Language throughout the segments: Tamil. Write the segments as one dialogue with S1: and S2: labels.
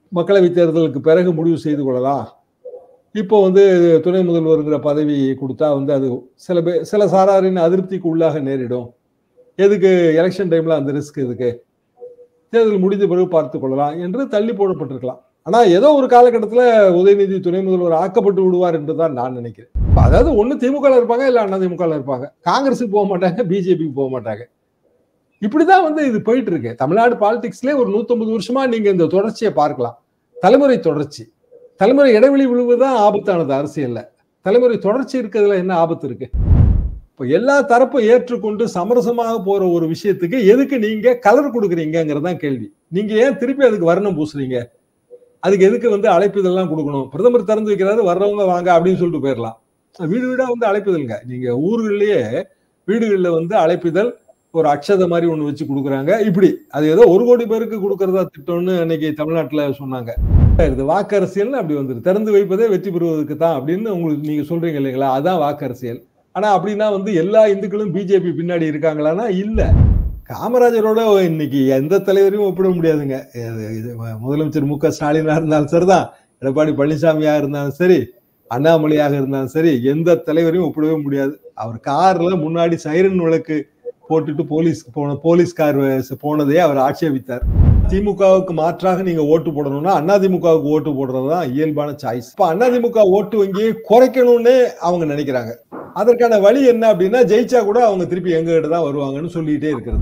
S1: மக்களவைத் தேர்தலுக்கு பிறகு முடிவு செய்து கொள்ளலாம் இப்போ வந்து துணை முதல்வருங்கிற பதவி கொடுத்தா வந்து அது சில பேர் சில சாராரின் அதிருப்திக்கு உள்ளாக நேரிடும் எதுக்கு எலெக்ஷன் டைம்ல அந்த ரிஸ்க் எதுக்கு தேர்தல் முடிந்த பிறகு பார்த்து கொள்ளலாம் என்று தள்ளி போடப்பட்டிருக்கலாம் ஆனா ஏதோ ஒரு காலகட்டத்தில் உதயநிதி துணை முதல்வர் ஆக்கப்பட்டு விடுவார் என்று தான் நான் நினைக்கிறேன் அதாவது ஒண்ணு திமுக இருப்பாங்க இல்ல அண்ணா திமுக இருப்பாங்க காங்கிரஸுக்கு போக மாட்டாங்க பிஜேபிக்கு போக மாட்டாங்க இப்படிதான் வந்து இது போயிட்டு இருக்கு தமிழ்நாடு பாலிடிக்ஸ்ல ஒரு நூத்தம்பது வருஷமா நீங்க இந்த தொடர்ச்சியை பார்க்கலாம் தலைமுறை தொடர்ச்சி தலைமுறை இடைவெளி விழுவுதான் ஆபத்தானது அரசியல்ல தலைமுறை தொடர்ச்சி இருக்கிறதுல என்ன ஆபத்து இருக்கு இப்போ எல்லா தரப்பும் ஏற்றுக்கொண்டு சமரசமாக போற ஒரு விஷயத்துக்கு எதுக்கு நீங்க கலர் கொடுக்குறீங்கிறதான் கேள்வி நீங்க ஏன் திருப்பி அதுக்கு வர்ணம் பூசுறீங்க அதுக்கு எதுக்கு வந்து அழைப்புதெல்லாம் கொடுக்கணும் பிரதமர் திறந்து வைக்கிறாரு வர்றவங்க வாங்க அப்படின்னு சொல்லிட்டு போயிடலாம் வீடு வீடா வந்து அழைப்புதல்ங்க நீங்க ஊர்கள்லயே வீடுகளில் வந்து அழைப்புதல் ஒரு அக்ஷதை மாதிரி ஒண்ணு வச்சு கொடுக்குறாங்க இப்படி அது ஏதோ ஒரு கோடி பேருக்கு கொடுக்கறதா திட்டம்னு அன்னைக்கு தமிழ்நாட்டுல சொன்னாங்க இது வாக்கரசியல்னு அப்படி வந்துரு திறந்து வைப்பதே வெற்றி பெறுவதற்கு தான் அப்படின்னு உங்களுக்கு நீங்க சொல்றீங்க இல்லைங்களா அதான் வாக்கரசியல் ஆனா அப்படின்னா வந்து எல்லா இந்துக்களும் பிஜேபி பின்னாடி இருக்காங்களான்னா இல்ல காமராஜரோட இன்னைக்கு எந்த தலைவரையும் ஒப்பிட முடியாதுங்க முதலமைச்சர் மு க ஸ்டாலினா இருந்தாலும் சரிதான் எடப்பாடி பழனிசாமியா இருந்தாலும் சரி அண்ணாமலையாக இருந்தாலும் சரி எந்த தலைவரையும் ஒப்பிடவே முடியாது அவர் கார்ல முன்னாடி சைரன் விளக்கு போட்டுட்டு போலீஸ் போன போலீஸ்கார் போனதே அவர் ஆட்சேபித்தார் திமுகவுக்கு மாற்றாக நீங்க ஓட்டு போடணும்னா அதிமுகவுக்கு ஓட்டு போடுறதுதான் இயல்பான சாய்ஸ் இப்ப அதிமுக ஓட்டு வங்கியை குறைக்கணும்னு அவங்க நினைக்கிறாங்க அதற்கான வழி என்ன அப்படின்னா ஜெயிச்சா கூட அவங்க திருப்பி எங்க கிட்ட தான் வருவாங்கன்னு சொல்லிட்டே இருக்கிறது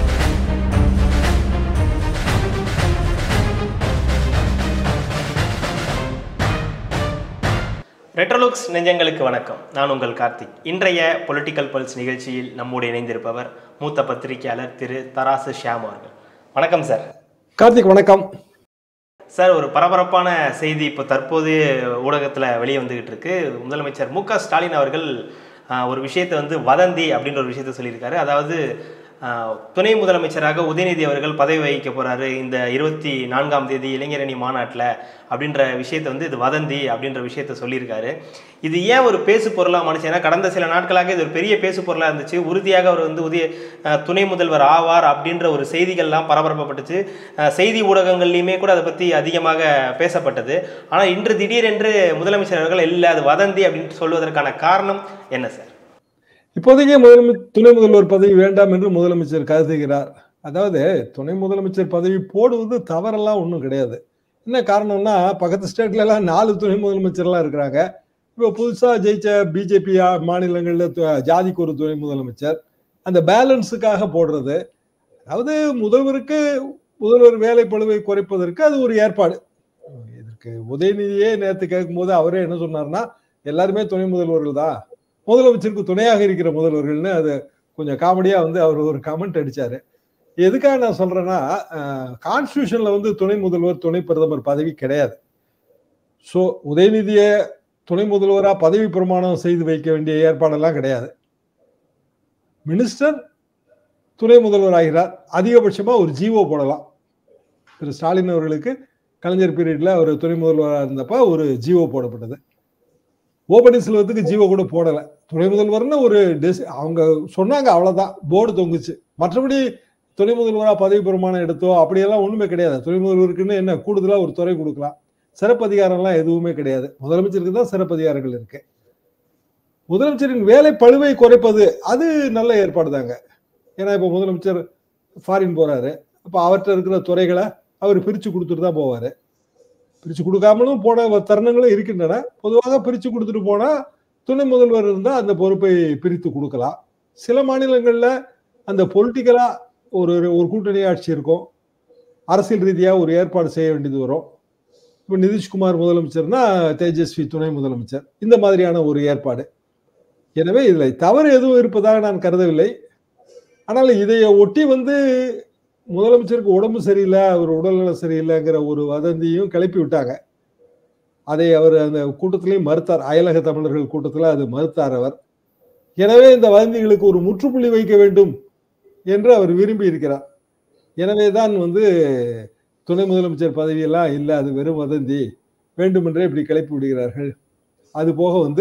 S2: ரெட்ரோலுக்ஸ் நெஞ்சங்களுக்கு வணக்கம் நான் உங்கள் கார்த்திக் இன்றைய பொலிட்டிக்கல் பல்ஸ் நிகழ்ச்சியில் நம்மோடு இணைந்திருப்பவர் மூத்த பத்திரிகையாளர் திரு தராசு ஷியாம் அவர்கள் வணக்கம் சார்
S1: கார்த்திக் வணக்கம்
S2: சார் ஒரு பரபரப்பான செய்தி இப்போ தற்போது ஊடகத்தில் வெளியே வந்துகிட்டு இருக்கு முதலமைச்சர் மு க ஸ்டாலின் அவர்கள் ஒரு விஷயத்தை வந்து வதந்தி அப்படின்ற ஒரு விஷயத்த சொல்லியிருக்காரு அதாவது துணை முதலமைச்சராக உதயநிதி அவர்கள் பதவி வகிக்க போறாரு இந்த இருபத்தி நான்காம் தேதி இளைஞரணி மாநாட்டில் அப்படின்ற விஷயத்தை வந்து இது வதந்தி அப்படின்ற விஷயத்த சொல்லியிருக்காரு இது ஏன் ஒரு பேசு பொருளாக மனுஷன் ஏன்னா கடந்த சில நாட்களாக இது ஒரு பெரிய பேசு பொருளாக இருந்துச்சு உறுதியாக அவர் வந்து உதய துணை முதல்வர் ஆவார் அப்படின்ற ஒரு செய்திகள்லாம் பரபரப்பப்பட்டுச்சு செய்தி ஊடகங்கள்லையுமே கூட அதை பற்றி அதிகமாக பேசப்பட்டது ஆனால் இன்று திடீரென்று முதலமைச்சர் அவர்கள் இல்லை அது வதந்தி அப்படின்னு சொல்வதற்கான காரணம் என்ன சார்
S1: இப்போதைக்கே முதலமை துணை முதல்வர் பதவி வேண்டாம் என்று முதலமைச்சர் கருதுகிறார் அதாவது துணை முதலமைச்சர் பதவி போடுவது தவறெல்லாம் ஒன்றும் கிடையாது என்ன காரணம்னா பக்கத்து ஸ்டேட்ல எல்லாம் நாலு துணை முதலமைச்சர்லாம் இருக்கிறாங்க இப்போ புதுசா ஜெயிச்ச பிஜேபி மாநிலங்களில் ஜாதிக்கு ஒரு துணை முதலமைச்சர் அந்த பேலன்ஸுக்காக போடுறது அதாவது முதல்வருக்கு முதல்வர் வேலை பழுவை குறைப்பதற்கு அது ஒரு ஏற்பாடு இதற்கு உதயநிதியே நேற்று கேட்கும்போது அவரே என்ன சொன்னார்னா எல்லாருமே துணை முதல்வர்கள் தான் முதலமைச்சருக்கு துணையாக இருக்கிற முதல்வர்கள்னு அது கொஞ்சம் காமெடியா வந்து அவர் ஒரு கமெண்ட் அடிச்சாரு எதுக்காக நான் சொல்றேன்னா கான்ஸ்டியூஷன்ல வந்து துணை முதல்வர் துணை பிரதமர் பதவி கிடையாது ஸோ உதயநிதியை துணை முதல்வரா பதவி பிரமாணம் செய்து வைக்க வேண்டிய ஏற்பாடெல்லாம் கிடையாது மினிஸ்டர் துணை முதல்வர் ஆகிறார் அதிகபட்சமா ஒரு ஜீவோ போடலாம் திரு ஸ்டாலின் அவர்களுக்கு கலைஞர் பீரியட்ல அவர் துணை முதல்வராக இருந்தப்ப ஒரு ஜீவோ போடப்பட்டது ஓ பன்னீர்செல்வத்துக்கு ஜீவோ கூட போடலை துணை முதல்வர்னு ஒரு டெஸ் அவங்க சொன்னாங்க அவ்வளவுதான் போர்டு தொங்குச்சு மற்றபடி துணை முதல்வராக பதவி பிரமாணம் எடுத்தோ அப்படியெல்லாம் ஒண்ணுமே கிடையாது துணை முதல்வருக்குன்னு என்ன கூடுதலா ஒரு துறை கொடுக்கலாம் சிறப்பு அதிகாரம்லாம் எதுவுமே கிடையாது முதலமைச்சருக்கு தான் சிறப்பு அதிகாரங்கள் இருக்கு முதலமைச்சரின் வேலை பழுவை குறைப்பது அது நல்ல ஏற்பாடு தாங்க ஏன்னா இப்போ முதலமைச்சர் ஃபாரின் போறாரு அப்போ அவர்கிட்ட இருக்கிற துறைகளை அவர் பிரிச்சு கொடுத்துட்டு தான் போவாரு பிரிச்சு கொடுக்காமலும் போன தருணங்களும் இருக்கின்றன பொதுவாக பிரிச்சு கொடுத்துட்டு போனா துணை முதல்வர் இருந்தால் அந்த பொறுப்பை பிரித்து கொடுக்கலாம் சில மாநிலங்களில் அந்த பொலிட்டிக்கலா ஒரு ஒரு கூட்டணி ஆட்சி இருக்கும் அரசியல் ரீதியாக ஒரு ஏற்பாடு செய்ய வேண்டியது வரும் இப்போ நிதிஷ்குமார் முதலமைச்சர்னா தேஜஸ்வி துணை முதலமைச்சர் இந்த மாதிரியான ஒரு ஏற்பாடு எனவே இதில் தவறு எதுவும் இருப்பதாக நான் கருதவில்லை ஆனால் இதை ஒட்டி வந்து முதலமைச்சருக்கு உடம்பு சரியில்லை அவர் உடல்நலம் சரியில்லைங்கிற ஒரு வதந்தியும் கிளப்பி விட்டாங்க அதை அவர் அந்த கூட்டத்திலையும் மறுத்தார் அயலக தமிழர்கள் கூட்டத்தில் அது மறுத்தார் அவர் எனவே இந்த வதந்திகளுக்கு ஒரு முற்றுப்புள்ளி வைக்க வேண்டும் என்று அவர் விரும்பி இருக்கிறார் எனவே தான் வந்து துணை முதலமைச்சர் பதவியெல்லாம் இல்லை அது வெறும் வதந்தி வேண்டுமென்றே இப்படி கிளப்பி விடுகிறார்கள் அது போக வந்து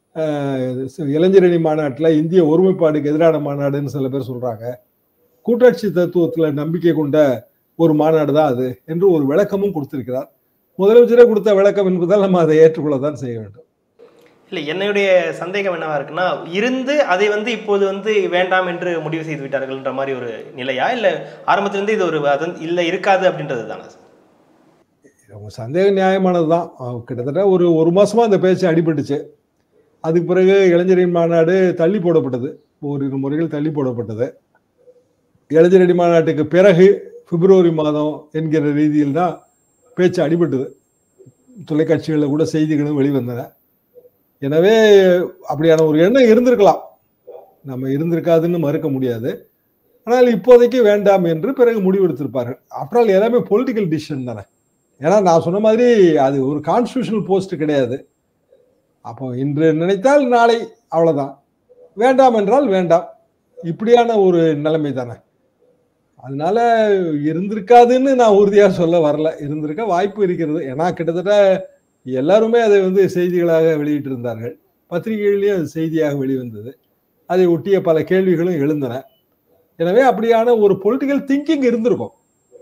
S1: இளைஞரணி மாநாட்டில் இந்திய ஒருமைப்பாடுக்கு எதிரான மாநாடுன்னு சில பேர் சொல்றாங்க கூட்டாட்சி தத்துவத்தில் நம்பிக்கை கொண்ட ஒரு மாநாடு தான் அது என்று ஒரு விளக்கமும் கொடுத்திருக்கிறார் முதலமைச்சரே கொடுத்த விளக்கம் என்பதால் நம்ம அதை ஏற்றுக்கொள்ளத்தான் செய்ய வேண்டும்
S2: இல்லை என்னுடைய சந்தேகம் என்னவா இருக்குன்னா இருந்து அதை வந்து இப்போது வந்து வேண்டாம் என்று முடிவு செய்து விட்டார்கள்ன்ற மாதிரி ஒரு நிலையா இல்லை ஆரம்பத்திலிருந்து இது ஒரு அதன் இல்லை இருக்காது அப்படின்றது தானே
S1: உங்க சந்தேகம் நியாயமானது தான் கிட்டத்தட்ட ஒரு ஒரு மாசமா அந்த பேச்சு அடிபட்டுச்சு அதுக்கு பிறகு இளைஞரின் மாநாடு தள்ளி போடப்பட்டது ஓரிரு முறைகள் தள்ளி போடப்பட்டது இளைஞரடி மாநாட்டுக்கு பிறகு பிப்ரவரி மாதம் என்கிற ரீதியில் தான் பேச்சு அடிபட்டது தொலைக்காட்சிகளில் கூட செய்திகளும் வெளிவந்தன எனவே அப்படியான ஒரு எண்ணம் இருந்திருக்கலாம் நம்ம இருந்திருக்காதுன்னு மறுக்க முடியாது ஆனால் இப்போதைக்கு வேண்டாம் என்று பிறகு முடிவெடுத்திருப்பார்கள் ஆஃப்டர் எல்லாமே பொலிட்டிக்கல் டிசிஷன் தானே ஏன்னா நான் சொன்ன மாதிரி அது ஒரு கான்ஸ்டியூஷனல் போஸ்ட் கிடையாது அப்போ இன்று நினைத்தால் நாளை அவ்வளவுதான் வேண்டாம் என்றால் வேண்டாம் இப்படியான ஒரு நிலைமை தானே அதனால இருந்திருக்காதுன்னு நான் உறுதியா சொல்ல வரல இருந்திருக்க வாய்ப்பு இருக்கிறது ஏன்னா கிட்டத்தட்ட எல்லாருமே அதை வந்து செய்திகளாக வெளியிட்டு இருந்தார்கள் பத்திரிகைகள்லயும் அது செய்தியாக வெளிவந்தது அதை ஒட்டிய பல கேள்விகளும் எழுந்தன எனவே அப்படியான ஒரு பொலிட்டிக்கல் திங்கிங் இருந்திருக்கும்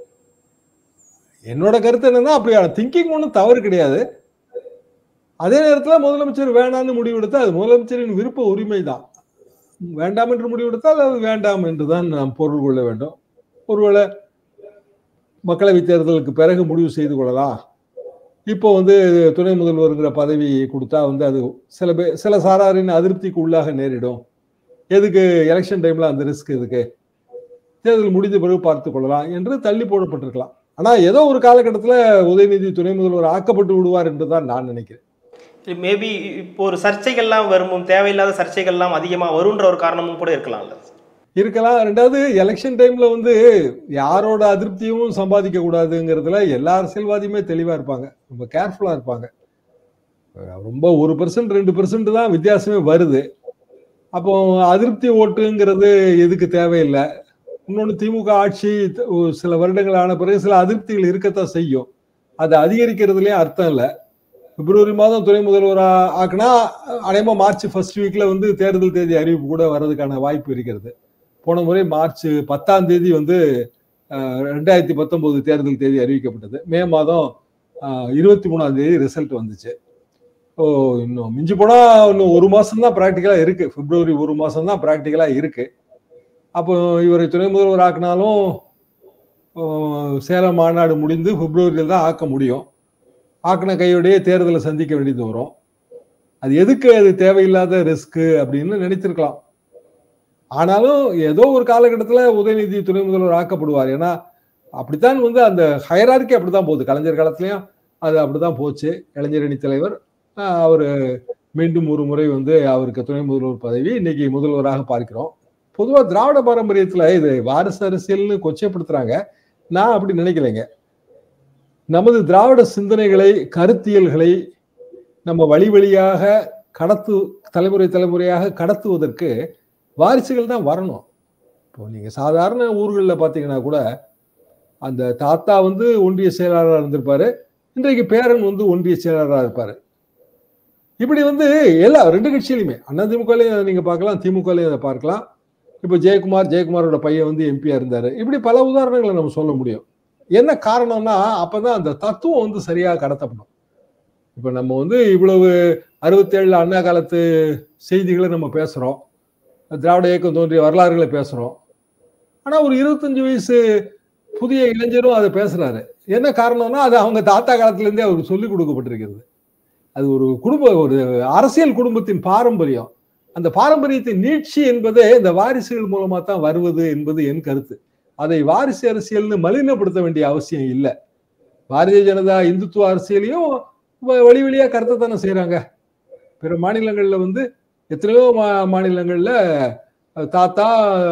S1: என்னோட கருத்து என்னன்னா அப்படியான திங்கிங் ஒன்றும் தவறு கிடையாது அதே நேரத்தில் முதலமைச்சர் வேண்டாம்னு முடிவெடுத்தா அது முதலமைச்சரின் விருப்ப உரிமை தான் வேண்டாம் என்று முடிவெடுத்தால் அது வேண்டாம் என்று தான் நாம் பொருள் கொள்ள வேண்டும் ஒருவேளை மக்களவைத் தேர்தலுக்கு பிறகு முடிவு செய்து கொள்ளலாம் இப்போ வந்து துணை முதல்வருங்கிற பதவி கொடுத்தா வந்து அது சில பேர் சில சாராரின் அதிருப்திக்கு உள்ளாக நேரிடும் எதுக்கு எலெக்ஷன் டைம்ல அந்த ரிஸ்க் எதுக்கு தேர்தல் முடிந்த பிறகு பார்த்து கொள்ளலாம் என்று தள்ளி போடப்பட்டிருக்கலாம் ஆனா ஏதோ ஒரு காலகட்டத்தில் உதயநிதி துணை முதல்வர் ஆக்கப்பட்டு விடுவார் என்று தான் நான் நினைக்கிறேன்
S2: மேபி இப்போ ஒரு சர்ச்சைகள்லாம் வரும் தேவையில்லாத சர்ச்சைகள்லாம் அதிகமாக வருன்ற ஒரு காரணமும் கூட இருக்கலாம்ல
S1: இருக்கலாம் ரெண்டாவது எலெக்ஷன் டைம்ல வந்து யாரோட அதிருப்தியும் சம்பாதிக்க கூடாதுங்கிறதுல எல்லா அரசியல்வாதியுமே தெளிவா இருப்பாங்க ரொம்ப கேர்ஃபுல்லா இருப்பாங்க ரொம்ப ஒரு பெர்சன்ட் ரெண்டு பெர்சன்ட் தான் வித்தியாசமே வருது அப்போ அதிருப்தி ஓட்டுங்கிறது எதுக்கு தேவையில்லை இன்னொன்று திமுக ஆட்சி சில வருடங்கள் ஆன பிறகு சில அதிருப்திகள் இருக்கத்தான் செய்யும் அதை அதிகரிக்கிறதுலயும் அர்த்தம் இல்லை பிப்ரவரி மாதம் துணை முதல்வர் ஆக்குனா அநேகமாக மார்ச் ஃபர்ஸ்ட் வீக்ல வந்து தேர்தல் தேதி அறிவிப்பு கூட வர்றதுக்கான வாய்ப்பு இருக்கிறது போன முறை மார்ச் பத்தாம் தேதி வந்து ரெண்டாயிரத்தி பத்தொன்பது தேர்தல் தேதி அறிவிக்கப்பட்டது மே மாதம் இருபத்தி மூணாம் தேதி ரிசல்ட் வந்துச்சு ஓ இன்னும் மிஞ்சி போனா இன்னும் ஒரு மாசம் தான் ப்ராக்டிக்கலா இருக்கு பிப்ரவரி ஒரு மாசம் தான் ப்ராக்டிக்கலா இருக்கு அப்போ இவரை துணை முதல்வர் ஆக்கினாலும் சேலம் மாநாடு முடிந்து பிப்ரவரியில் தான் ஆக்க முடியும் ஆக்கின கையோடையே தேர்தலை சந்திக்க வேண்டியது வரும் அது எதுக்கு அது தேவையில்லாத ரிஸ்க் அப்படின்னு நினைத்திருக்கலாம் ஆனாலும் ஏதோ ஒரு காலகட்டத்தில் உதயநிதி துணை முதல்வர் ஆக்கப்படுவார் ஏன்னா அப்படித்தான் வந்து அந்த ஹயரார்க்கி அப்படித்தான் போகுது கலைஞர் காலத்திலையும் அது அப்படிதான் போச்சு இளைஞரணி தலைவர் அவர் மீண்டும் ஒரு முறை வந்து அவருக்கு துணை முதல்வர் பதவி இன்னைக்கு முதல்வராக பார்க்கிறோம் பொதுவாக திராவிட பாரம்பரியத்தில் இது வாரிசு அரசியல்னு கொச்சைப்படுத்துறாங்க நான் அப்படி நினைக்கலைங்க நமது திராவிட சிந்தனைகளை கருத்தியல்களை நம்ம வழி வழியாக கடத்து தலைமுறை தலைமுறையாக கடத்துவதற்கு வாரிசுகள் தான் வரணும் இப்போ நீங்கள் சாதாரண ஊர்களில் பார்த்தீங்கன்னா கூட அந்த தாத்தா வந்து ஒன்றிய செயலாளராக இருந்திருப்பாரு இன்றைக்கு பேரன் வந்து ஒன்றிய செயலாளராக இருப்பாரு இப்படி வந்து எல்லா ரெண்டு கட்சியிலுமே அதிமுகலையும் நீங்கள் பார்க்கலாம் திமுகலையும் அதை பார்க்கலாம் இப்போ ஜெயக்குமார் ஜெயக்குமாரோட பையன் வந்து எம்பியா இருந்தாரு இப்படி பல உதாரணங்களை நம்ம சொல்ல முடியும் என்ன காரணம்னா அப்பதான் அந்த தத்துவம் வந்து சரியாக கடத்தப்படும் இப்போ நம்ம வந்து இவ்வளவு அறுபத்தேழுல அண்ணா காலத்து செய்திகளை நம்ம பேசுறோம் திராவிட இயக்கம் தோன்றிய வரலாறுகளை பேசுறோம் ஆனா ஒரு இருபத்தஞ்சு வயசு புதிய இளைஞரும் அதை பேசுறாரு என்ன காரணம்னா அது அவங்க தாத்தா காலத்துல இருந்தே அவருக்கு சொல்லிக் கொடுக்கப்பட்டிருக்கிறது அது ஒரு குடும்ப ஒரு அரசியல் குடும்பத்தின் பாரம்பரியம் அந்த பாரம்பரியத்தின் நீட்சி என்பதே இந்த வாரிசுகள் மூலமா தான் வருவது என்பது என் கருத்து அதை வாரிசு அரசியல்னு மலினப்படுத்த வேண்டிய அவசியம் இல்லை பாரதிய ஜனதா இந்துத்துவ அரசியலையும் வழி வழியா கருத்தை தானே செய்யறாங்க பிற மாநிலங்கள்ல வந்து எத்தனையோ மா மாநிலங்கள்ல தாத்தா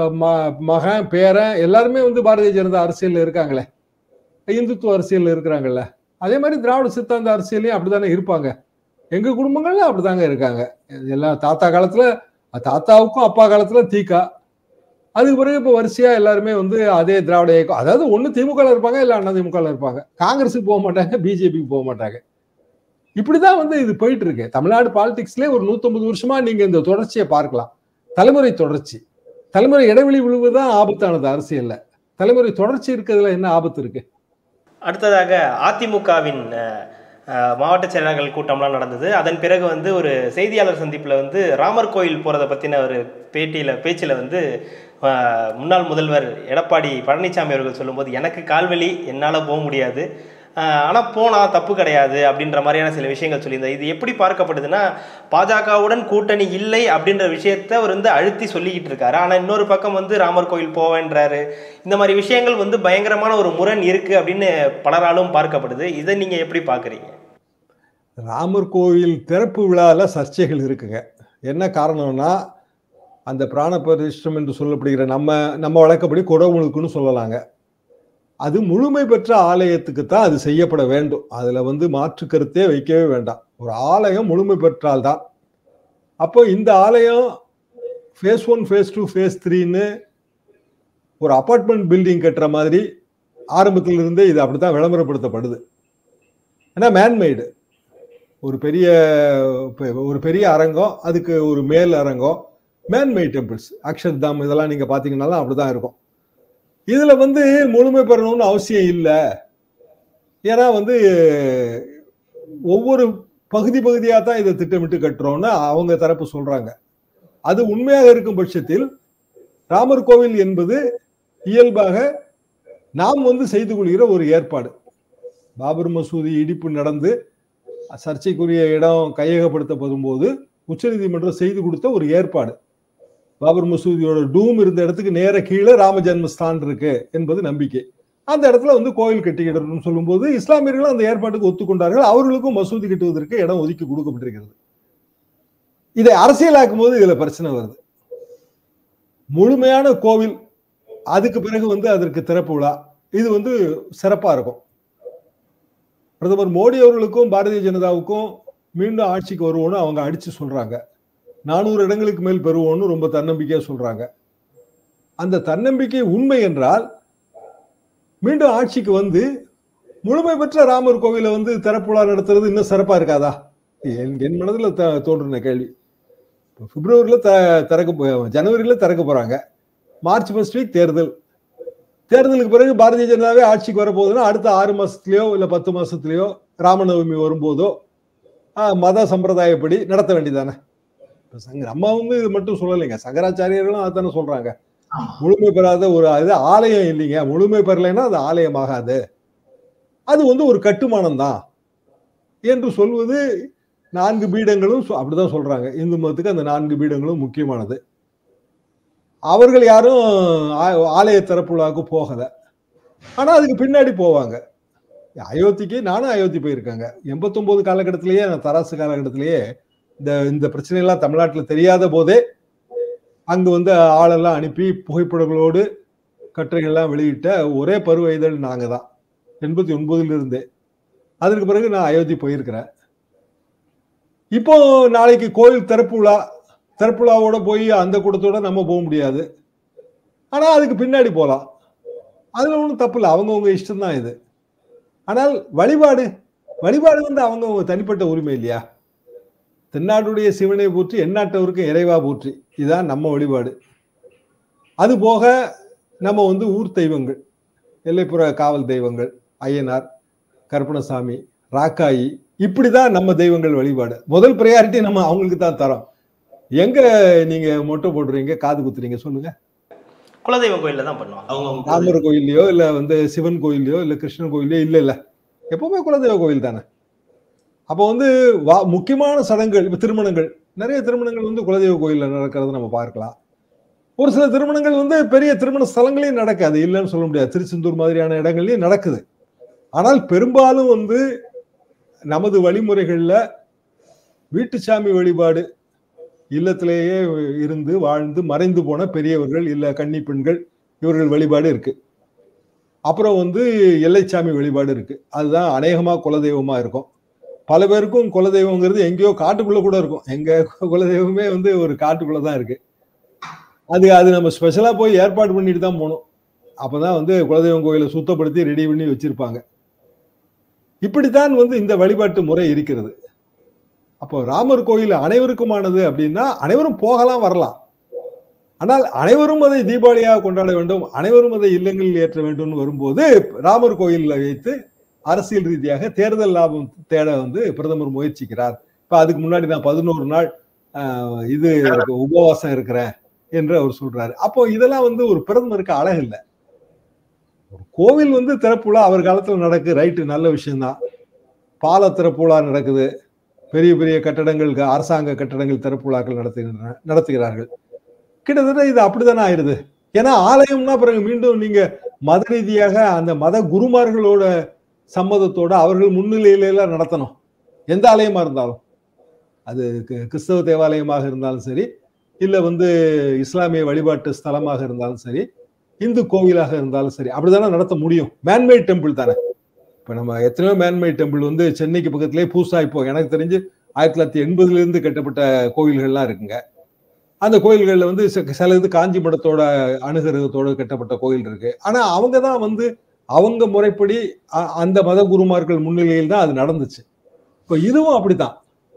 S1: மகன் பேரன் எல்லாருமே வந்து பாரதிய ஜனதா அரசியல்ல இருக்காங்களே இந்துத்துவ அரசியல்ல இருக்கிறாங்கல்ல அதே மாதிரி திராவிட சித்தாந்த அரசியலையும் அப்படித்தானே இருப்பாங்க எங்க குடும்பங்கள்ல அப்படிதாங்க இருக்காங்க எல்லாம் தாத்தா காலத்துல தாத்தாவுக்கும் அப்பா காலத்துல தீக்கா அதுக்கு பிறகு இப்போ வரிசையா எல்லாருமே வந்து அதே திராவிட இயக்கம் அதாவது ஒன்று திமுக இருப்பாங்க இல்லை அண்ணா திமுக இருப்பாங்க காங்கிரஸுக்கு போக மாட்டாங்க பிஜேபிக்கு போக மாட்டாங்க இப்படிதான் வந்து இது போயிட்டு இருக்கு தமிழ்நாடு பாலிடிக்ஸ்லேயே ஒரு நூத்தம்பது வருஷமா நீங்க இந்த தொடர்ச்சியை பார்க்கலாம் தலைமுறை தொடர்ச்சி தலைமுறை இடைவெளி விழுவுதான் ஆபத்தானது அரசியல்ல தலைமுறை தொடர்ச்சி இருக்கிறதுல என்ன ஆபத்து இருக்கு
S2: அடுத்ததாக அதிமுகவின் அஹ், அஹ், மாவட்ட செயலாளர்கள் கூட்டம்லாம் நடந்தது அதன் பிறகு வந்து ஒரு செய்தியாளர் சந்திப்பில் வந்து ராமர் கோயில் போகிறத பற்றின ஒரு பேட்டியில் பேச்சில் வந்து அஹ், முன்னாள் முதல்வர் எடப்பாடி பழனிசாமி அவர்கள் சொல்லும்போது எனக்கு கால்வலி என்னால் போக முடியாது ஆனால் போனால் தப்பு கிடையாது அப்படின்ற மாதிரியான சில விஷயங்கள் சொல்லியிருந்தார் இது எப்படி பார்க்கப்படுதுன்னா பாஜகவுடன் கூட்டணி இல்லை அப்படின்ற விஷயத்த அவர் வந்து அழுத்தி சொல்லிக்கிட்டு இருக்காரு ஆனால் இன்னொரு பக்கம் வந்து ராமர் கோயில் போவேன்றாரு இந்த மாதிரி விஷயங்கள் வந்து பயங்கரமான ஒரு முரண் இருக்கு அப்படின்னு பலராலும் பார்க்கப்படுது இதை நீங்க எப்படி பார்க்குறீங்க
S1: ராமர் கோவில் திறப்பு விழாவில் சர்ச்சைகள் இருக்குங்க என்ன காரணம்னா அந்த பிராண பிரதிஷ்டம் என்று சொல்லப்படுகிற நம்ம நம்ம வழக்கப்படி குடமுழுக்குன்னு சொல்லலாங்க அது முழுமை பெற்ற ஆலயத்துக்கு தான் அது செய்யப்பட வேண்டும் அதுல வந்து மாற்று கருத்தே வைக்கவே வேண்டாம் ஒரு ஆலயம் முழுமை பெற்றால்தான் அப்போ இந்த ஆலயம் phase one phase two phase த்ரீன்னு ஒரு அபார்ட்மெண்ட் பில்டிங் கட்டுற மாதிரி ஆரம்பத்தில் இருந்தே இது அப்படித்தான் விளம்பரப்படுத்தப்படுது ஏன்னா மேன்மேடு ஒரு பெரிய ஒரு பெரிய அரங்கம் அதுக்கு ஒரு மேல் அரங்கம் மேன்மேட் டெம்பிள்ஸ் அக்ஷர்தாம் இதெல்லாம் நீங்க பாத்தீங்கன்னாலும் அப்படிதான் இருக்கும் இதுல வந்து முழுமை பெறணும்னு அவசியம் இல்லை ஏன்னா வந்து ஒவ்வொரு பகுதி பகுதியாக தான் இதை திட்டமிட்டு கட்டுறோம்னு அவங்க தரப்பு சொல்றாங்க அது உண்மையாக இருக்கும் பட்சத்தில் ராமர் கோவில் என்பது இயல்பாக நாம் வந்து செய்து கொள்கிற ஒரு ஏற்பாடு பாபர் மசூதி இடிப்பு நடந்து சர்ச்சைக்குரிய இடம் கையகப்படுத்தப்படும் போது உச்சநீதிமன்றம் செய்து கொடுத்த ஒரு ஏற்பாடு பாபர் மசூதியோட டூம் இருந்த இடத்துக்கு நேர கீழே ராம ஜென்மஸ்தான் இருக்கு என்பது நம்பிக்கை அந்த இடத்துல வந்து கோயில் கட்டிக்கிடணும்னு சொல்லும்போது இஸ்லாமியர்களும் அந்த ஏற்பாட்டுக்கு ஒத்துக்கொண்டார்கள் அவர்களுக்கும் மசூதி கட்டுவதற்கு இடம் ஒதுக்கி கொடுக்கப்பட்டிருக்கிறது இதை அரசியலாக்கும் போது இதுல பிரச்சனை வருது முழுமையான கோவில் அதுக்கு பிறகு வந்து அதற்கு திறப்பு விழா இது வந்து சிறப்பா இருக்கும் பிரதமர் மோடி அவர்களுக்கும் பாரதிய ஜனதாவுக்கும் மீண்டும் ஆட்சிக்கு வருவோம்னு அவங்க அடிச்சு சொல்றாங்க நானூறு இடங்களுக்கு மேல் பெறுவோம்னு ரொம்ப தன்னம்பிக்கையா சொல்றாங்க அந்த தன்னம்பிக்கை உண்மை என்றால் மீண்டும் ஆட்சிக்கு வந்து முழுமை பெற்ற ராமர் கோவிலை வந்து திறப்பு விழா நடத்துறது இன்னும் சிறப்பா இருக்காதா என் என் மனதில் த தோன்றின கேள்வி பிப்ரவரியில் த திறக்க ஜனவரியில் திறக்க போறாங்க மார்ச் ஃபர்ஸ்ட் வீக் தேர்தல் தேர்தலுக்கு பிறகு பாரதிய ஜனதாவே ஆட்சிக்கு வரப்போகுதுன்னா அடுத்த ஆறு மாசத்துலயோ இல்ல பத்து மாசத்துலயோ ராமநவமி வரும்போதோ மத சம்பிரதாயப்படி நடத்த வேண்டியதானே நம்ம வந்து இது மட்டும் சொல்லலைங்க சங்கராச்சாரியர்களும் அதானே சொல்றாங்க முழுமை பெறாத ஒரு இது ஆலயம் இல்லைங்க முழுமை பெறலைன்னா அது ஆலயமாகாது அது வந்து ஒரு கட்டுமானம் தான் என்று சொல்வது நான்கு பீடங்களும் அப்படிதான் சொல்றாங்க இந்து மதத்துக்கு அந்த நான்கு பீடங்களும் முக்கியமானது அவர்கள் யாரும் ஆலய திறப்பு விழாவுக்கு போகல ஆனா அதுக்கு பின்னாடி போவாங்க அயோத்திக்கு நானும் அயோத்தி போயிருக்காங்க எண்பத்தொன்பது காலகட்டத்திலேயே தராசு காலகட்டத்திலேயே இந்த இந்த பிரச்சனையெல்லாம் தமிழ்நாட்டில் தெரியாத போதே அங்கு வந்து ஆளெல்லாம் அனுப்பி புகைப்படங்களோடு கட்டுரைகள்லாம் வெளியிட்ட ஒரே பருவ இதழ் நாங்க தான் எண்பத்தி ஒன்பதுல இருந்தே அதற்கு பிறகு நான் அயோத்தி போயிருக்கிறேன் இப்போ நாளைக்கு கோயில் திறப்பு விழா திறப்பு விழாவோட போய் அந்த கூட்டத்தோட நம்ம போக முடியாது ஆனா அதுக்கு பின்னாடி போகலாம் அதுல ஒன்றும் தப்பு இல்லை அவங்கவுங்க இஷ்டம் தான் இது ஆனால் வழிபாடு வழிபாடு வந்து அவங்க தனிப்பட்ட உரிமை இல்லையா தென்னாட்டுடைய சிவனை போற்றி எந்நாட்டவருக்கும் இறைவா போற்றி இதுதான் நம்ம வழிபாடு அது போக நம்ம வந்து ஊர் தெய்வங்கள் எல்லைப்புற காவல் தெய்வங்கள் ஐயனார் கருப்பணசாமி ராக்காயி இப்படிதான் நம்ம தெய்வங்கள் வழிபாடு முதல் ப்ரையாரிட்டி நம்ம அவங்களுக்கு தான் தரோம் எங்க நீங்க மொட்டை போடுறீங்க காது குத்துறீங்க சொல்லுங்க
S2: குலதெய்வ கோயில்ல தான் பண்ணுவாங்க
S1: ராமர் கோயில்லையோ இல்ல வந்து சிவன் கோயில்லையோ இல்ல கிருஷ்ணன் கோயில்லையோ இல்ல இல்ல எப்பவுமே குலதெய்வ கோயில் தானே அப்போ வந்து வா முக்கியமான சடங்குகள் இப்போ திருமணங்கள் நிறைய திருமணங்கள் வந்து குலதெய்வ கோயிலில் நடக்கிறத நம்ம பார்க்கலாம் ஒரு சில திருமணங்கள் வந்து பெரிய திருமண ஸ்தலங்களையும் நடக்காது இல்லைன்னு சொல்ல முடியாது திருச்செந்தூர் மாதிரியான இடங்கள்லையும் நடக்குது ஆனால் பெரும்பாலும் வந்து நமது வழிமுறைகளில் வீட்டு சாமி வழிபாடு இல்லத்திலேயே இருந்து வாழ்ந்து மறைந்து போன பெரியவர்கள் இல்ல கன்னி பெண்கள் இவர்கள் வழிபாடு இருக்கு அப்புறம் வந்து எல்லைச்சாமி வழிபாடு இருக்கு அதுதான் அநேகமா குலதெய்வமா இருக்கும் பல பேருக்கும் குலதெய்வங்கிறது எங்கேயோ காட்டுக்குள்ள கூட இருக்கும் எங்க குலதெய்வமே வந்து ஒரு காட்டுக்குள்ள தான் இருக்கு அது அது நம்ம ஸ்பெஷலா போய் ஏற்பாடு பண்ணிட்டு தான் போகணும் அப்பதான் வந்து குலதெய்வம் கோயிலை சுத்தப்படுத்தி ரெடி பண்ணி வச்சிருப்பாங்க இப்படித்தான் வந்து இந்த வழிபாட்டு முறை இருக்கிறது அப்போ ராமர் கோயில் அனைவருக்குமானது அப்படின்னா அனைவரும் போகலாம் வரலாம் ஆனால் அனைவரும் அதை தீபாவளியாக கொண்டாட வேண்டும் அனைவரும் அதை இல்லங்களில் ஏற்ற வேண்டும் வரும்போது ராமர் கோயிலில் வைத்து அரசியல் ரீதியாக தேர்தல் லாபம் தேட வந்து பிரதமர் முயற்சிக்கிறார் இப்ப அதுக்கு முன்னாடி நான் பதினோரு நாள் ஆஹ், இது உபவாசம் இருக்கிறேன் என்று அவர் சொல்றாரு அப்போ இதெல்லாம் வந்து ஒரு பிரதமருக்கு அழகு இல்லை ஒரு கோவில் வந்து திறப்புலா அவர் காலத்துல நடக்கு ரைட்டு நல்ல விஷயம்தான் பால திறப்புலா நடக்குது பெரிய பெரிய கட்டடங்கள் அரசாங்க கட்டடங்கள் திறப்புலாக்கள் நடத்துகின்றன நடத்துகிறார்கள் கிட்டத்தட்ட இது அப்படித்தானே ஆயிருது ஏன்னா ஆலயம்னா பிறகு மீண்டும் நீங்க மத ரீதியாக அந்த மத குருமார்களோட சம்மதத்தோட அவர்கள் முன்னிலையில எல்லாம் நடத்தணும் எந்த ஆலயமா இருந்தாலும் அது கி- கிறிஸ்தவ தேவாலயமாக இருந்தாலும் சரி இல்ல வந்து இஸ்லாமிய வழிபாட்டு ஸ்தலமாக இருந்தாலும் சரி இந்து கோவிலாக இருந்தாலும் சரி அப்படிதானே நடத்த முடியும் மேன்மேட் டெம்பிள் தானே இப்ப நம்ம எத்தனையோ மேன்மேட் டெம்பிள் வந்து சென்னைக்கு பக்கத்திலே புதுசா இப்போ எனக்கு தெரிஞ்சு ஆயிரத்தி தொள்ளாயிரத்தி எண்பதுல இருந்து கட்டப்பட்ட கோவில்கள்லாம் இருக்குங்க அந்த கோயில்கள்ல வந்து சில- சில இது காஞ்சி மடத்தோட அனுகிரகத்தோட கட்டப்பட்ட கோயில் இருக்கு ஆனா அவங்க தான் வந்து அவங்க முறைப்படி அ- அந்த மத குருமார்கள் முன்னிலையில் தான் அது நடந்துச்சு இப்போ இதுவும் அப்படித்தான்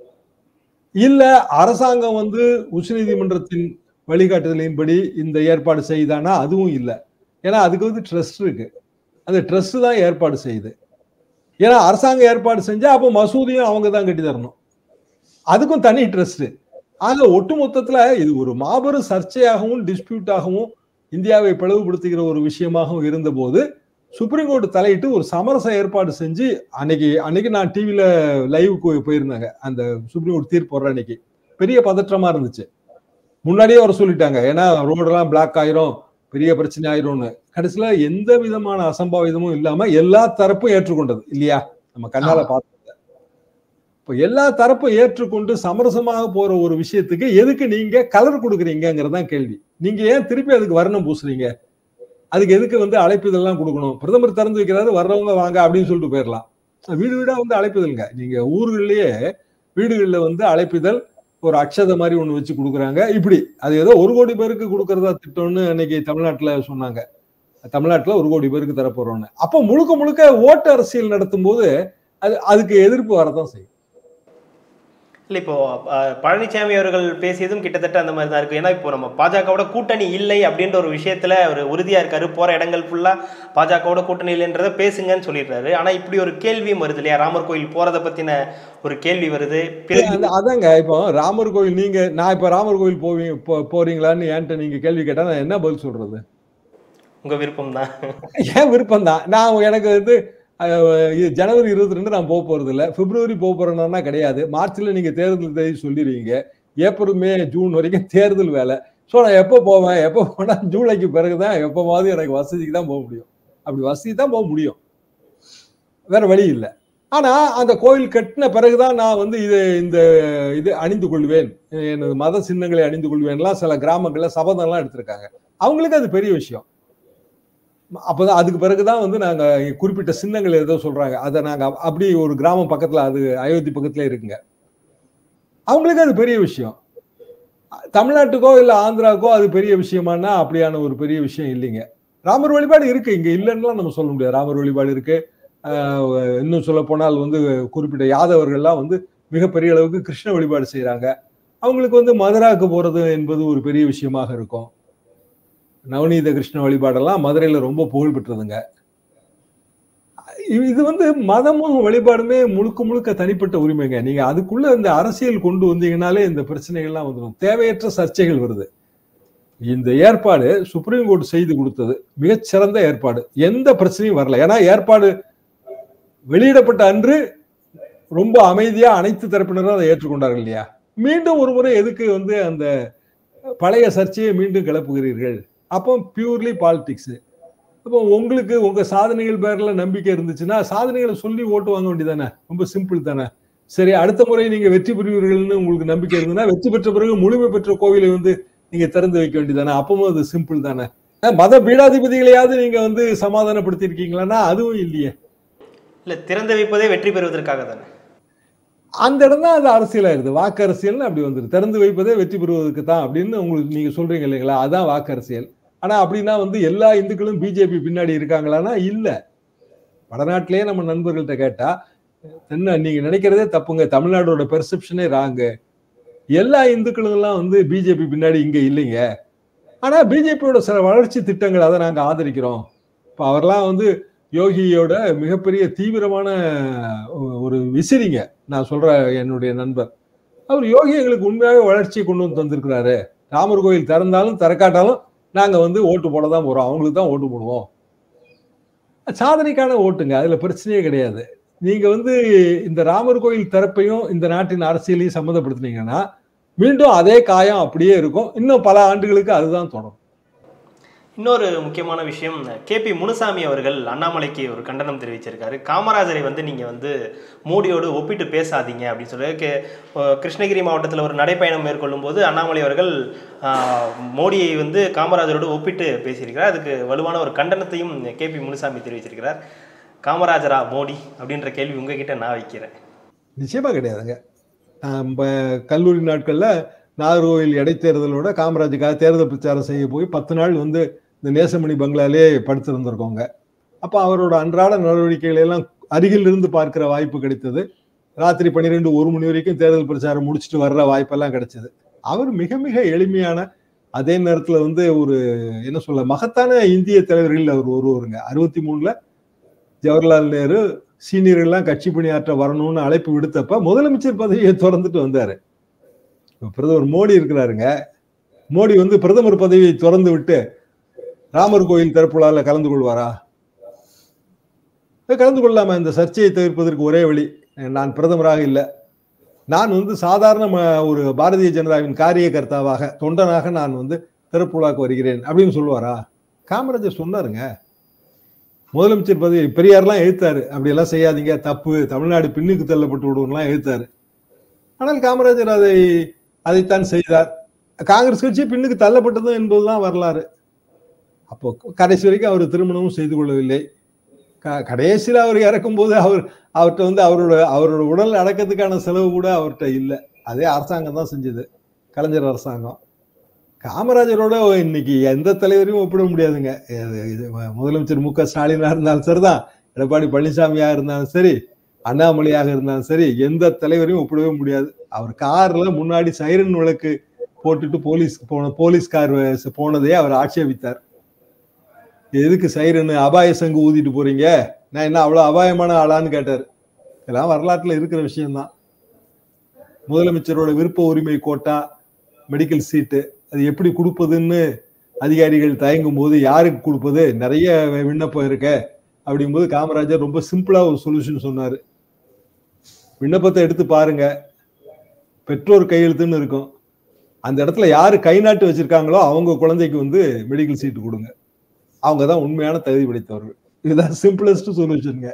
S1: இல்ல அரசாங்கம் வந்து உச்சநீதிமன்றத்தின் வழிகாட்டுதலின்படி இந்த ஏற்பாடு செய்தானா அதுவும் இல்லை ஏன்னா அதுக்கு வந்து ட்ரஸ்ட் இருக்கு அந்த ட்ரஸ்ட் தான் ஏற்பாடு செய்யுது ஏன்னா அரசாங்கம் ஏற்பாடு செஞ்சா அப்போ மசூதியும் அவங்க தான் கட்டி தரணும் அதுக்கும் தனி ட்ரஸ்ட் ஆக ஒட்டுமொத்தத்துல இது ஒரு மாபெரும் சர்ச்சையாகவும் டிஸ்பியூட்டாகவும் இந்தியாவை பிளவுபடுத்துகிற ஒரு விஷயமாகவும் இருந்தபோது சுப்ரீம் கோர்ட் தலையிட்டு ஒரு சமரச ஏற்பாடு செஞ்சு அன்னைக்கு அன்னைக்கு நான் டிவியில லைவ் போயிருந்தாங்க அந்த சுப்ரீம் கோர்ட் தீர்ப்பு வர்ற அன்னைக்கு பெரிய பதற்றமா இருந்துச்சு முன்னாடியே வர சொல்லிட்டாங்க ஏன்னா ரோடெல்லாம் பிளாக் ஆயிரும் பெரிய பிரச்சனை ஆயிரும்னு கடைசியில எந்த விதமான அசம்பாவிதமும் இல்லாம எல்லா தரப்பும் ஏற்றுக்கொண்டது இல்லையா நம்ம கண்ணால பார்த்து இப்போ எல்லா தரப்பும் ஏற்றுக்கொண்டு சமரசமாக போற ஒரு விஷயத்துக்கு எதுக்கு நீங்க கலர் கொடுக்குறீங்கிறதான் கேள்வி நீங்க ஏன் திருப்பி அதுக்கு வர்ணம் பூசுறீங்க அதுக்கு எதுக்கு வந்து அழைப்புதெல்லாம் கொடுக்கணும் பிரதமர் திறந்து வைக்கிறாரு வர்றவங்க வாங்க அப்படின்னு சொல்லிட்டு போயிடலாம் வீடு வீடா வந்து அழைப்புதல்ங்க நீங்க ஊர்கள்லயே வீடுகள்ல வந்து அழைப்புதல் ஒரு அக்ஷதை மாதிரி ஒண்ணு வச்சு கொடுக்குறாங்க இப்படி அது ஏதோ ஒரு கோடி பேருக்கு கொடுக்கறதா திட்டம்னு அன்னைக்கு தமிழ்நாட்டுல சொன்னாங்க தமிழ்நாட்டுல ஒரு கோடி பேருக்கு தரப்போறோம்னு அப்போ முழுக்க முழுக்க ஓட்டு அரசியல் நடத்தும் போது அது அதுக்கு எதிர்ப்பு வரதான் செய்யும்
S2: இல்லை இப்போ அஹ், பழனிசாமி அவர்கள் பேசியதும் கிட்டத்தட்ட அந்த மாதிரி தான் இருக்கு ஏன்னா இப்போ நம்ம பாஜகவோட கூட்டணி இல்லை அப்படின்ற ஒரு விஷயத்துல அவர் உறுதியா இருக்காரு போற இடங்கள் ஃபுல்லா பாஜகவோட கூட்டணி இல்லைன்றத பேசுங்கன்னு சொல்லிடுறாரு ஆனா இப்படி ஒரு கேள்வியும் வருது இல்லையா ராமர் கோயில் போறத பத்தின ஒரு கேள்வி வருது பிறகு
S1: அந்த- அதாங்க இப்போ ராமர் கோயில் நீங்க நான் இப்ப ராமர் கோயில் போவீங்க போ- போறீங்களான்னு என்கிட்ட நீங்க கேள்வி கேட்டா நான் என்ன பதில் சொல்றது
S2: உங்க விருப்பம் தான்
S1: ஏன் விருப்பம் தான் நான் எனக்கு வந்து அஹ், இது ஜனவரி இருபத்தி ரெண்டு நான் போக போறது இல்ல பிப்ரவரி போக போறேன்னா கிடையாது மார்ச்ல நீங்க தேர்தல் தேதி சொல்லிடுவீங்க ஏப்ரல் மே ஜூன் வரைக்கும் தேர்தல் வேலை ஸோ நான் எப்போ போவேன் எப்போ போனா ஜூலைக்கு பிறகுதான் எப்போவாவது எனக்கு வசதிக்கு தான் போக முடியும் அப்படி வசதி தான் போக முடியும் வேற வழி இல்லை ஆனா அந்த கோயில் கட்டின பிறகுதான் நான் வந்து இது இந்த இது அணிந்து கொள்வேன் எனது மத சின்னங்களை அணிந்து கொள்வேன்லாம் சில கிராமங்கள்ல சபதம்லாம் எடுத்திருக்காங்க அவங்களுக்கு அது பெரிய விஷயம் அப்பதான் அதுக்கு பிறகுதான் வந்து நாங்க குறிப்பிட்ட சின்னங்கள் ஏதோ சொல்றாங்க அதை நாங்க அப்- அப்படி ஒரு கிராமம் பக்கத்துல அது அயோத்தி பக்கத்துல இருக்குங்க அவங்களுக்கு அது பெரிய விஷயம் தமிழ்நாட்டுக்கோ இல்ல ஆந்திராக்கோ அது பெரிய விஷயமானா அப்படியான ஒரு பெரிய விஷயம் இல்லைங்க ராமர் வழிபாடு இருக்கு இங்க இல்லைன்னுலாம் நம்ம சொல்ல முடியாது ராமர் வழிபாடு இருக்கு ஆஹ் இன்னும் சொல்ல போனால் வந்து குறிப்பிட்ட யாதவர்கள்லாம் வந்து மிகப்பெரிய அளவுக்கு கிருஷ்ண வழிபாடு செய்றாங்க அவங்களுக்கு வந்து மதுராக்கு போறது என்பது ஒரு பெரிய விஷயமாக இருக்கும் நவநீத கிருஷ்ண வழிபாடெல்லாம் மதுரையில ரொம்ப புகழ் பெற்றதுங்க இது- இது வந்து மதமும் வழிபாடுமே முழுக்க முழுக்க தனிப்பட்ட உரிமைங்க நீங்க அதுக்குள்ள இந்த அரசியல் கொண்டு வந்தீங்கனாலே இந்த பிரச்சனைகள்லாம் வந்துடும் தேவையற்ற சர்ச்சைகள் வருது இந்த ஏற்பாடு சுப்ரீம் கோர்ட் செய்து கொடுத்தது மிகச்சிறந்த ஏற்பாடு எந்த பிரச்சனையும் வரல ஏன்னா ஏற்பாடு வெளியிடப்பட்ட அன்று ரொம்ப அமைதியா அனைத்து தரப்பினரும் அதை ஏற்றுக்கொண்டார்கள் இல்லையா மீண்டும் ஒரு முறை எதுக்கு வந்து அந்த பழைய சர்ச்சையை மீண்டும் கிளப்புகிறீர்கள் அப்போ பியூர்லி பாலிடிக்ஸ் அப்போ உங்களுக்கு உங்க சாதனைகள் பேர்ல நம்பிக்கை இருந்துச்சுன்னா சாதனைகளை சொல்லி ஓட்டு வாங்க வேண்டியதானே ரொம்ப சிம்பிள் தானே சரி அடுத்த முறை நீங்க வெற்றி பெறுவீர்கள்னு உங்களுக்கு நம்பிக்கை இருந்ததுன்னா வெற்றி பெற்ற பிறகு முழுமை பெற்ற கோவிலை வந்து நீங்க திறந்து வைக்க வேண்டியதானே அப்பவும் அது சிம்பிள் தானே அஹ் மத பீடாதிபதிகளையாவது நீங்க வந்து சமாதானப்படுத்தி இருக்கீங்களான்னா அதுவும் இல்லையே
S2: இல்ல திறந்து வைப்பதே வெற்றி பெறுவதற்காக தானே
S1: அந்த இடம் தான் அது அரசியலாயிருது வாக்கு அரசியல்னு அப்படி வந்துரு திறந்து வைப்பதே வெற்றி பெறுவதற்கு தான் அப்படின்னு உங்களுக்கு நீங்க சொல்றீங்க இல்லைங்களா அதான் வாக்கு அரசியல் ஆனா அப்படின்னா வந்து எல்லா இந்துக்களும் பிஜேபி பின்னாடி இருக்காங்களான்னா இல்ல வடநாட்டிலேயே நம்ம நண்பர்கள்ட்ட கேட்டா என்ன நீங்க நினைக்கிறதே தப்புங்க தமிழ்நாடோட பெர்செப்ஷனே ராங்கு எல்லா இந்துக்களும் எல்லாம் வந்து பிஜேபி பின்னாடி இங்க இல்லைங்க ஆனா பிஜேபியோட சில வளர்ச்சி திட்டங்கள் அதை நாங்க ஆதரிக்கிறோம் இப்ப அவர்லாம் வந்து யோகியோட மிகப்பெரிய தீவிரமான ஒ- ஒரு விசிறிங்க நான் சொல்ற என்னுடைய நண்பர் அவர் யோகி எங்களுக்கு உண்மையாகவே வளர்ச்சியை கொண்டு வந்து தந்திருக்கிறாரு ராமர் கோயில் திறந்தாலும் திறக்காட்டாலும் நாங்க வந்து ஓட்டு போட தான் போறோம் அவங்களுக்கு தான் ஓட்டு போடுவோம் சாதனைக்கான ஓட்டுங்க அதுல பிரச்சனையே கிடையாது நீங்க வந்து இந்த ராமர் கோயில் திறப்பையும் இந்த நாட்டின் அரசியலையும் சம்மந்தப்படுத்துனீங்கன்னா மீண்டும் அதே காயம் அப்படியே இருக்கும் இன்னும் பல ஆண்டுகளுக்கு அதுதான் தொடரும்
S2: இன்னொரு முக்கியமான விஷயம் கேபி முனுசாமி அவர்கள் அண்ணாமலைக்கு ஒரு கண்டனம் தெரிவிச்சிருக்காரு காமராஜரை வந்து நீங்கள் வந்து மோடியோடு ஒப்பிட்டு பேசாதீங்க அப்படின்னு சொல்லி கே அஹ் கிருஷ்ணகிரி மாவட்டத்தில் ஒரு நடைப்பயணம் மேற்கொள்ளும் போது அண்ணாமலை அவர்கள் ஆஹ், மோடியை வந்து காமராஜரோடு ஒப்பிட்டு பேசியிருக்கிறார் அதுக்கு வலுவான ஒரு கண்டனத்தையும் கேபி முனுசாமி தெரிவிச்சிருக்கிறார் காமராஜரா மோடி அப்படின்ற கேள்வி உங்ககிட்ட நான் வைக்கிறேன்
S1: நிச்சயமா கிடையாதுங்க நம்ம கல்லூரி நாட்கள்ல நாகர்கோவில் இடைத்தேர்தலோட காமராஜுக்காக தேர்தல் பிரச்சாரம் செய்ய போய் பத்து நாள் வந்து இந்த நேசமணி பங்களாலே படுத்திருந்திருக்கோங்க அப்ப அவரோட அன்றாட நடவடிக்கைகளை எல்லாம் அருகில் இருந்து பார்க்கிற வாய்ப்பு கிடைத்தது ராத்திரி பன்னிரெண்டு ஒரு மணி வரைக்கும் தேர்தல் பிரச்சாரம் முடிச்சுட்டு வர்ற வாய்ப்பெல்லாம் கிடைச்சது அவர் மிக மிக எளிமையான அதே நேரத்துல வந்து ஒரு என்ன சொல்ல மகத்தான இந்திய தலைவர்கள் அவர் ஒருவருங்க அறுபத்தி மூணுல ஜவஹர்லால் நேரு சீனியர்கள்லாம் கட்சி பணியாற்ற வரணும்னு அழைப்பு விடுத்தப்ப முதலமைச்சர் பதவியை திறந்துட்டு வந்தாரு இப்ப பிரதமர் மோடி இருக்கிறாருங்க மோடி வந்து பிரதமர் பதவியை திறந்து விட்டு ராமர் கோயில் திறப்புலால கலந்து கொள்வாரா கலந்து கொள்ளாம இந்த சர்ச்சையை தவிர்ப்பதற்கு ஒரே வழி நான் பிரதமராக இல்லை நான் வந்து சாதாரண ம- ஒரு பாரதிய ஜனதாவின் காரியகர்த்தாவாக தொண்டனாக நான் வந்து திறப்புலாக்கு வருகிறேன் அப்படின்னு சொல்லுவாரா காமராஜர் சொன்னாருங்க முதலமைச்சர் பதவி பெரியார்லாம் எழுத்தாரு அப்படியெல்லாம் செய்யாதீங்க தப்பு தமிழ்நாடு பின்னுக்கு தள்ளப்பட்டு விடுவோம்லாம் எழுத்தாரு ஆனால் காமராஜர் அதை அதைத்தான் செய்தார் காங்கிரஸ் கட்சி பின்னுக்கு தள்ளப்பட்டது என்பதுதான் வரலாறு அப்போ கடைசி வரைக்கும் அவர் திருமணமும் செய்து கொள்ளவில்லை க- கடைசியில் அவர் இறக்கும்போது அவர் அவர்கிட்ட வந்து அவரோட அவரோட உடல் அடக்கத்துக்கான செலவு கூட அவர்கிட்ட இல்லை அதே அரசாங்கம் தான் செஞ்சது கலைஞர் அரசாங்கம் காமராஜரோட இன்னைக்கு எந்த தலைவரையும் ஒப்பிட முடியாதுங்க இது- இது முதலமைச்சர் மு க ஸ்டாலினா இருந்தாலும் சரிதான் எடப்பாடி பழனிசாமியா இருந்தாலும் சரி அண்ணாமலையாக இருந்தாலும் சரி எந்த தலைவரையும் ஒப்பிடவே முடியாது அவர் கார்ல முன்னாடி சைரன் விளக்கு போட்டுட்டு போலீஸ் போன போலீஸ் கார் போனதே அவர் ஆட்சேபித்தார் எதுக்கு சைரன் அபாய சங்கு ஊதிட்டு போறீங்க நான் என்ன அவ்வளவு அபாயமான ஆளான்னு கேட்டார் இதெல்லாம் வரலாற்றுல இருக்கிற விஷயம்தான் முதலமைச்சரோட விருப்ப உரிமை கோட்டா மெடிக்கல் சீட்டு அது எப்படி கொடுப்பதுன்னு அதிகாரிகள் தயங்கும் போது யாருக்கு கொடுப்பது நிறைய விண்ணப்பம் இருக்க அப்படிங்கும்போது காமராஜர் ரொம்ப சிம்பிளா ஒரு சொல்யூஷன் சொன்னாரு விண்ணப்பத்தை எடுத்து பாருங்க பெற்றோர் கையெழுத்துன்னு இருக்கும் அந்த இடத்துல யாரு கை நாட்டு வச்சிருக்காங்களோ அவங்க குழந்தைக்கு வந்து மெடிக்கல் சீட்டு கொடுங்க அவங்க தான் உண்மையான தகுதி படைத்தவர்கள் இதுதான் சிம்பிளஸ்ட் சொல்யூஷனுங்க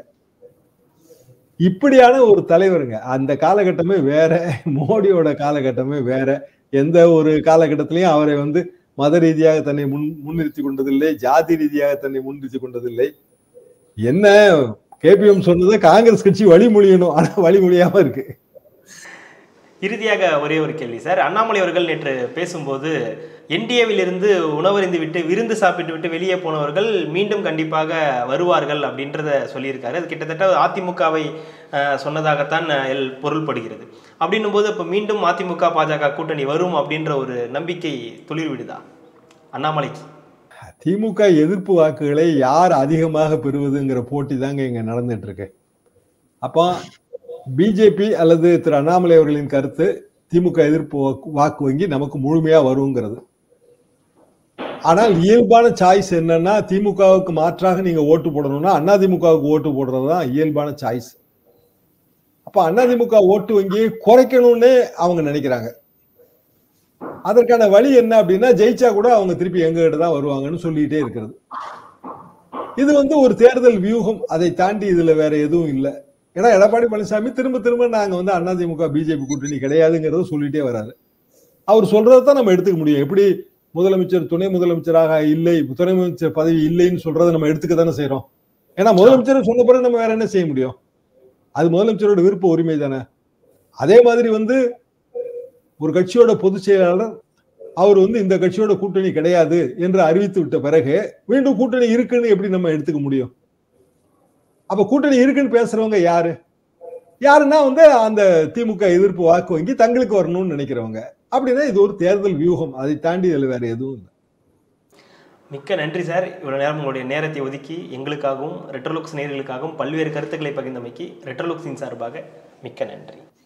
S1: இப்படியான ஒரு தலைவருங்க அந்த காலகட்டமே வேற மோடியோட காலகட்டமே வேற எந்த ஒரு காலகட்டத்திலையும் அவரை வந்து மத ரீதியாக தன்னை முன் முன்னிறுத்தி கொண்டதில்லை ஜாதி ரீதியாக தன்னை முன்னிறுத்தி கொண்டதில்லை என்ன கேபிஎம் சொன்னதை காங்கிரஸ் கட்சி வழிமொழியணும் ஆனா வழிமொழியாம இருக்கு
S2: இறுதியாக ஒரே ஒரு கேள்வி சார் அண்ணாமலை அவர்கள் நேற்று பேசும்போது என்டிஏவிலிருந்து உணவறிந்து விட்டு விருந்து சாப்பிட்டு விட்டு வெளியே போனவர்கள் மீண்டும் கண்டிப்பாக வருவார்கள் அப்படின்றத சொல்லியிருக்காரு அது கிட்டத்தட்ட அதிமுகவை அஹ், சொன்னதாகத்தான் அஹ், எல் பொருள்படுகிறது அப்படின்னும் போது இப்போ மீண்டும் அதிமுக பாஜக கூட்டணி வரும் அப்படின்ற ஒரு நம்பிக்கை துளிர் விடுதா அண்ணாமலைக்கு
S1: திமுக எதிர்ப்பு வாக்குகளை யார் அதிகமாக பெறுவதுங்கிற போட்டி தாங்க இங்க நடந்துட்டு இருக்கு அப்போ பிஜேபி அல்லது திரு அண்ணாமலை அவர்களின் கருத்து திமுக எதிர்ப்பு வாக்கு- வாக்கு வங்கி நமக்கு முழுமையா வருங்கிறது ஆனால் இயல்பான சாய்ஸ் என்னன்னா திமுகவுக்கு மாற்றாக நீங்க ஓட்டு போடணும்னா அதிமுகவுக்கு ஓட்டு போடுறது தான் இயல்பான சாய்ஸ் அப்ப அதிமுக ஓட்டு வங்கியை குறைக்கணும்னு அவங்க நினைக்கிறாங்க அதற்கான வழி என்ன அப்படின்னா ஜெயிச்சா கூட அவங்க திருப்பி எங்க கிட்ட தான் வருவாங்கன்னு சொல்லிட்டே இருக்கிறது இது வந்து ஒரு தேர்தல் வியூகம் அதை தாண்டி இதுல வேற எதுவும் இல்லை ஏன்னா எடப்பாடி பழனிசாமி திரும்ப திரும்ப நாங்க வந்து அதிமுக பிஜேபி கூட்டணி கிடையாதுங்கிறத சொல்லிட்டே வராரு அவர் சொல்றதை தான் நம்ம எடுத்துக்க முடியும் எப்படி முதலமைச்சர் துணை முதலமைச்சராக இல்லை துணை முதலமைச்சர் பதவி இல்லைன்னு சொல்றதை நம்ம எடுத்துக்க தானே செய்யறோம் ஏன்னா முதலமைச்சர் சொன்ன பிறகு நம்ம வேற என்ன செய்ய முடியும் அது முதலமைச்சரோட விருப்ப உரிமை தானே அதே மாதிரி வந்து ஒரு கட்சியோட பொதுச் செயலாளர் அவர் வந்து இந்த கட்சியோட கூட்டணி கிடையாது என்று அறிவித்து விட்ட பிறகு மீண்டும் கூட்டணி இருக்குன்னு எப்படி நம்ம எடுத்துக்க முடியும் அப்ப கூட்டணி இருக்குன்னு பேசுறவங்க யாரு யாருன்னா வந்து அந்த திமுக எதிர்ப்பு வாக்கு வங்கி தங்களுக்கு வரணும்னு நினைக்கிறவங்க அப்படின்னா இது ஒரு தேர்தல் வியூகம் அதை தாண்டி இதுல வேற எதுவும் இல்லை
S2: மிக்க நன்றி சார் இவ்வளோ நேரம் உங்களுடைய நேரத்தை ஒதுக்கி எங்களுக்காகவும் ரெட்ரோலுக்ஸ் நேர்களுக்காகவும் பல்வேறு கருத்துக்களை பகிர்ந்தமைக்கு ரெட்ரோலுக்ஸின் சார்பாக மிக்க நன்றி